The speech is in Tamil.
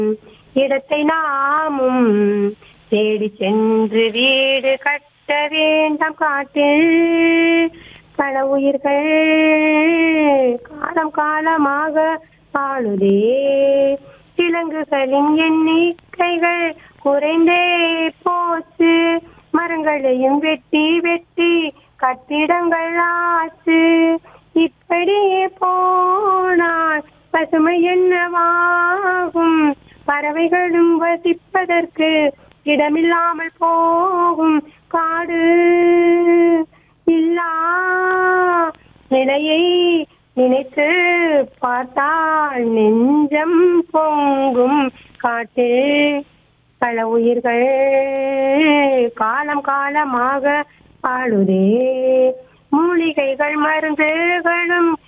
இடத்தை நாமும் தேடி சென்று வீடு கட்ட வேண்டாம் காட்டில் பல உயிர்கள் காலம் காலமாக வாழுதே விலங்குகளின் எண்ணிக்கைகள் குறைந்தே போச்சு மரங்களையும் வெட்டி வெட்டி கட்டிடங்கள் ஆச்சு இப்படியே போனால் பசுமை என்னவாகும் பறவைகளும் வசிப்பதற்கு இடமில்லாமல் போகும் காடு இல்லா நிலையை நினைத்து பார்த்தால் நெஞ்சம் பொங்கும் காட்டு பல உயிர்கள் காலம் காலமாக ஆளுதே மூலிகைகள் மருந்துகளும்